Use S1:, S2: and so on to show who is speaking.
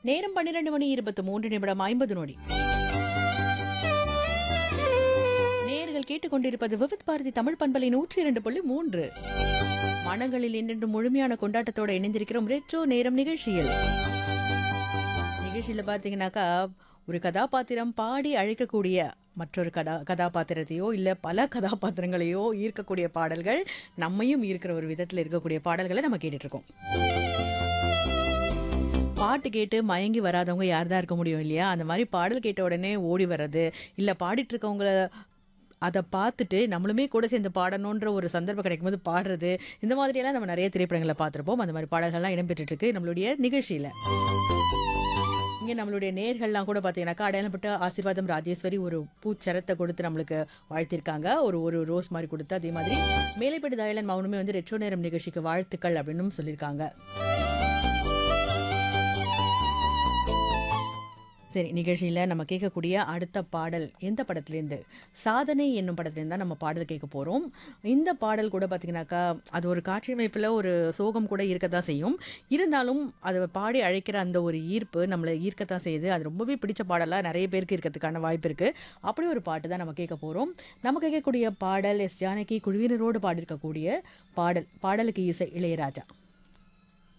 S1: நேரம் பன்னிரண்டு மணி இருபத்தி மூன்று நிமிடம் ஐம்பது நொடி நேர்கள் கேட்டுக்கொண்டிருப்பது விவித் பாரதி தமிழ் பண்பலை நூற்றி இரண்டு புள்ளி மூன்று மனங்களில் இன்று முழுமையான கொண்டாட்டத்தோட இணைந்திருக்கிறோம் ரெட்ரோ நேரம் நிகழ்ச்சியில் நிகழ்ச்சியில் பார்த்தீங்கன்னாக்கா ஒரு கதாபாத்திரம் பாடி அழைக்கக்கூடிய மற்றொரு கதா கதாபாத்திரத்தையோ இல்லை பல கதாபாத்திரங்களையோ ஈர்க்கக்கூடிய பாடல்கள் நம்மையும் ஈர்க்கிற ஒரு விதத்தில் இருக்கக்கூடிய பாடல்களை நம்ம கேட்டுட்டு இருக்கோம் பாட்டு கேட்டு மயங்கி வராதவங்க யார் தான் இருக்க முடியும் இல்லையா அந்த மாதிரி பாடல் கேட்ட உடனே ஓடி வர்றது இல்லை பாடிட்டு இருக்கவங்கள அதை பார்த்துட்டு நம்மளுமே கூட சேர்ந்து பாடணுன்ற ஒரு சந்தர்ப்பம் கிடைக்கும்போது பாடுறது இந்த மாதிரியெல்லாம் நம்ம நிறைய திரைப்படங்களை பார்த்துருப்போம் அந்த மாதிரி பாடல்கள்லாம் இடம்பெற்றுட்டு இருக்கு நம்மளுடைய நிகழ்ச்சியில் இங்கே நம்மளுடைய நேர்கள்லாம் கூட பார்த்தீங்கன்னாக்கா அடையாளப்பட்ட ஆசீர்வாதம் ராஜேஸ்வரி ஒரு பூச்சரத்தை கொடுத்து நம்மளுக்கு வாழ்த்திருக்காங்க ஒரு ஒரு ரோஸ் மாதிரி கொடுத்து அதே மாதிரி மேலைப்பட்டு தயலன் மௌனமே வந்து ரெட்ரோ நேரம் நிகழ்ச்சிக்கு வாழ்த்துக்கள் அப்படின்னு சொல்லியிருக்காங்க சரி நிகழ்ச்சியில் நம்ம கேட்கக்கூடிய அடுத்த பாடல் எந்த படத்துலேருந்து சாதனை என்னும் படத்துலேருந்து தான் நம்ம பாடல் கேட்க போகிறோம் இந்த பாடல் கூட பார்த்திங்கனாக்கா அது ஒரு காட்சி அமைப்பில் ஒரு சோகம் கூட இருக்க தான் செய்யும் இருந்தாலும் அதை பாடி அழைக்கிற அந்த ஒரு ஈர்ப்பு நம்மளை ஈர்க்கத்தான் செய்யுது அது ரொம்பவே பிடிச்ச பாடலாக நிறைய பேருக்கு இருக்கிறதுக்கான வாய்ப்பு இருக்குது அப்படி ஒரு பாட்டு தான் நம்ம கேட்க போகிறோம் நம்ம கேட்கக்கூடிய பாடல் எஸ் ஜானகி குழுவினரோடு பாடியிருக்கக்கூடிய பாடல் பாடலுக்கு இசை இளையராஜா